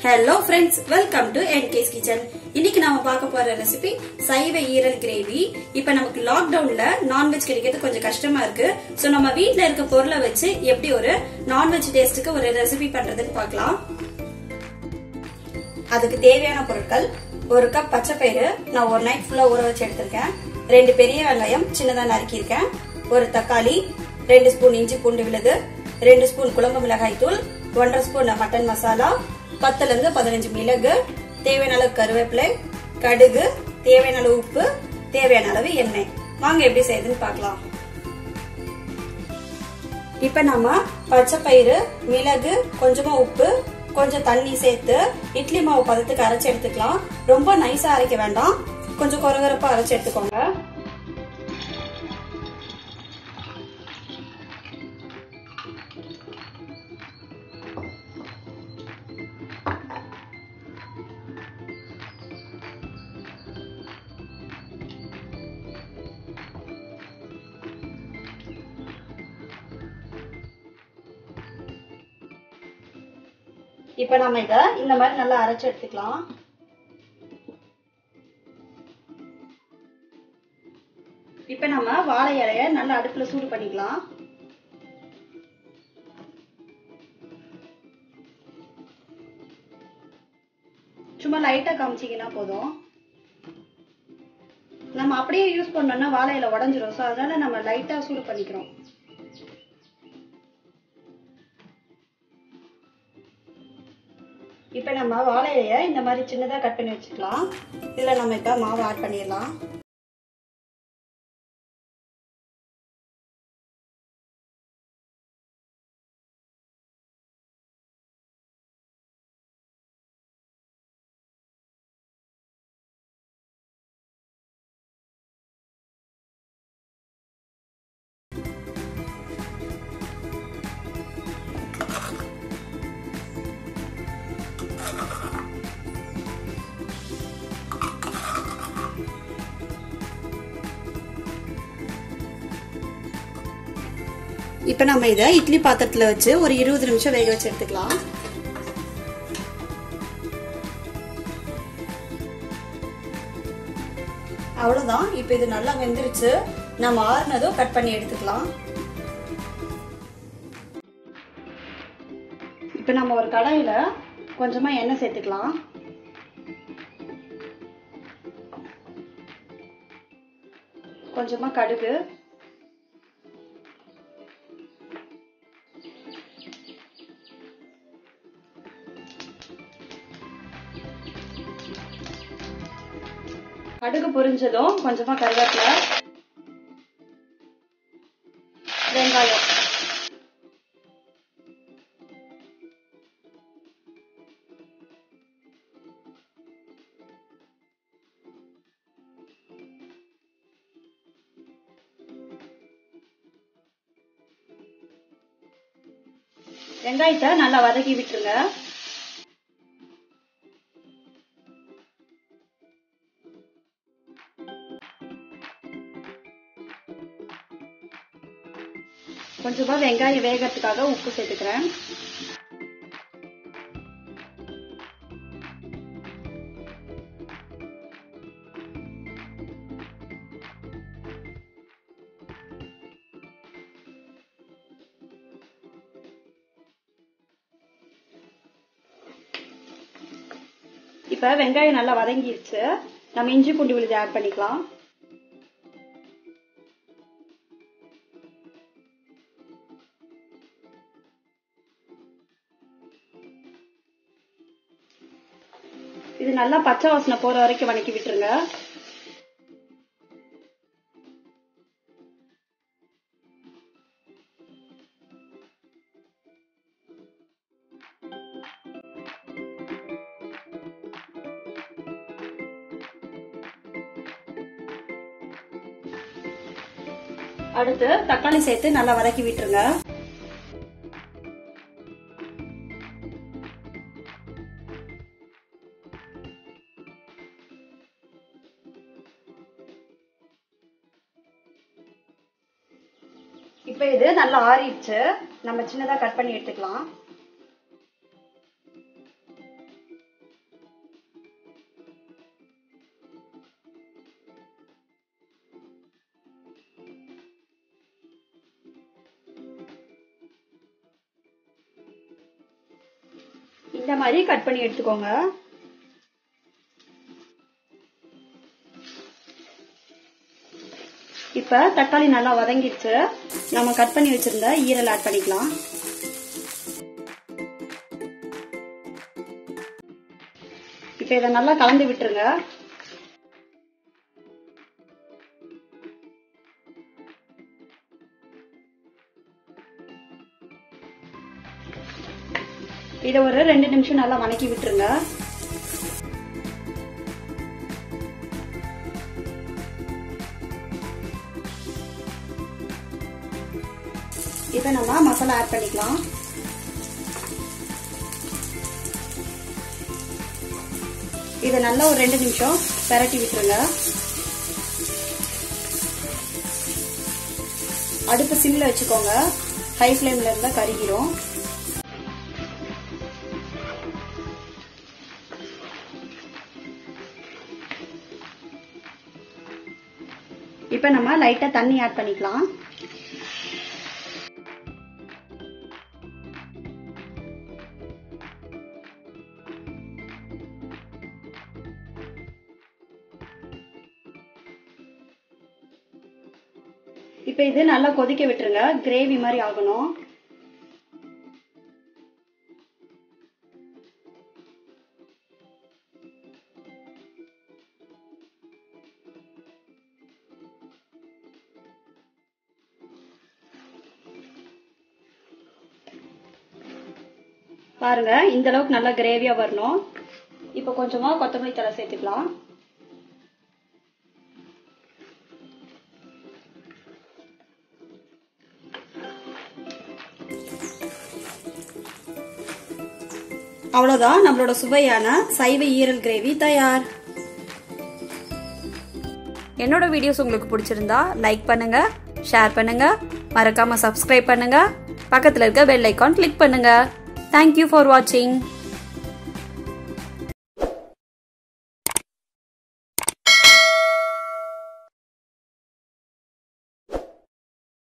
hello friends welcome to என்கேஸ் kitchen இன்னைக்கு நாம பார்க்க போற ரெசிபி சைவ ஈரல் கிரேவி இப்ப நமக்கு லாக்டவுன்ல நான்வெஜ் கிடைக்கிறது கொஞ்சம் கஷ்டமா இருக்கு சோ நம்ம வீட்ல இருக்க பொருளை வச்சு எப்படி ஒரு நான்வெஜ் டேஸ்ட்டுக்கு ஒரு ரெசிபி பண்றதுன்னு பார்க்கலாம் அதுக்கு தேவையான பொருட்கள் ஒரு கப் பச்சை பயிறு நான் ஒரு நைட் ஃபுல்லா ஊற வச்சு எடுத்திருக்கேன் ரெண்டு பெரிய வெங்காயம் சின்னதா நறுக்கியிருக்கேன் ஒரு தக்காளி ரெண்டு ஸ்பூன் இஞ்சி பூண்டு விழுது ரெண்டு ஸ்பூன் குழம்பு மிளகாய் தூள் ஒன்றரை ஸ்பூன் மட்டன் மசாலா பத்துல இருந்து பதினஞ்சு மிளகு தேவையான அளவு கருவேப்பிலை கடுகு தேவையான அளவு உப்பு தேவையான அளவு எண்ணெய் வாங்க எப்படி செய்யுதுன்னு பார்க்கலாம் இப்ப நம்ம பச்சை பயிறு மிளகு கொஞ்சமா உப்பு கொஞ்சம் தண்ணி சேர்த்து இட்லி மாவு பதத்துக்கு அரைச்சு எடுத்துக்கலாம் ரொம்ப நைஸா அரைக்க வேண்டாம் கொஞ்சம் கொரகரப்பா அரைச்சு எடுத்துக்கோங்க இப்ப நம்ம இத இந்த மாதிரி நல்லா அரைச்சு எடுத்துக்கலாம் இப்ப நம்ம வாழை இலைய நல்லா அடுப்புல சூடு பண்ணிக்கலாம் சும்மா லைட்டா காமிச்சிங்கன்னா போதும் நம்ம அப்படியே யூஸ் பண்ணோம்னா வாழை இலை உடஞ்சிரும் ஸோ அதனால நம்ம லைட்டா சூடு பண்ணிக்கிறோம் இப்போ நம்ம வாழை இலைய இந்த மாதிரி சின்னதாக கட் பண்ணி வச்சுக்கலாம் இதில் நம்ம இப்போ மாவு ஆட் பண்ணிடலாம் இப்போ நம்ம இதை இட்லி பாத்திரத்தில் வச்சு ஒரு இருபது நிமிஷம் வேக வச்சு எடுத்துக்கலாம் அவ்வளோதான் இப்போ இது நல்லா வெந்துருச்சு நம்ம ஆறுனதும் கட் பண்ணி எடுத்துக்கலாம் இப்போ நம்ம ஒரு கடாயில் கொஞ்சமாக எண்ணெய் சேர்த்துக்கலாம் கொஞ்சமாக கடுகு கடுகு பொரிஞ்சதும் கொஞ்சமா கருவேப்பிலை வெங்காயம் வெங்காயத்தை நல்லா வதக்கி விட்டுருங்க கொஞ்சமா வெங்காயம் வேகறதுக்காக உப்பு சேர்த்துக்கிறேன் இப்ப வெங்காயம் நல்லா வதங்கிருச்சு நம்ம இஞ்சி பூண்டு விழுது ஆட் பண்ணிக்கலாம் இது நல்லா பச்சை வாசனை போற வரைக்கும் வணக்கி விட்டுருங்க அடுத்து தக்காளி சேர்த்து நல்லா வதக்கி விட்டுருங்க இப்ப இது நல்லா ஆறிடுச்சு நம்ம சின்னதா கட் பண்ணி எடுத்துக்கலாம் இந்த மாதிரி கட் பண்ணி எடுத்துக்கோங்க இப்ப தக்காளி நல்லா வதங்கிடுச்சு நம்ம கட் பண்ணி வச்சிருந்த ஈரல் ஆட் பண்ணிக்கலாம் இப்ப இதை நல்லா கலந்து விட்டுருங்க இதை ஒரு ரெண்டு நிமிஷம் நல்லா வணக்கி விட்டுருங்க இப்போ நம்ம மசாலா ஆட் பண்ணிக்கலாம் இதை நல்லா ஒரு ரெண்டு நிமிஷம் பெரட்டி விட்டுருங்க அடுப்பு சிம்ல வச்சுக்கோங்க ஹை ஃப்ளேம்ல இருந்தா கருகிரும் இப்போ நம்ம லைட்டா தண்ணி ஆட் பண்ணிக்கலாம் இப்போ இது நல்லா கொதிக்க விட்டுருங்க கிரேவி மாதிரி ஆகணும் பாருங்க இந்த அளவுக்கு நல்லா கிரேவியா வரணும் இப்போ கொஞ்சமா கொத்தமல்லி தலை சேர்த்துக்கலாம் அவ்வளவுதான் நம்மளோட சுவையான சைவ ஈரல் கிரேவி தயார் என்னோட வீடியோஸ் உங்களுக்கு பிடிச்சிருந்தா லைக் பண்ணுங்க ஷேர் பண்ணுங்க மறக்காம சப்ஸ்கிரைப் பண்ணுங்க பக்கத்துல இருக்க பெல் ஐக்கான் கிளிக் பண்ணுங்க தேங்க்யூ ஃபார் வாட்சிங்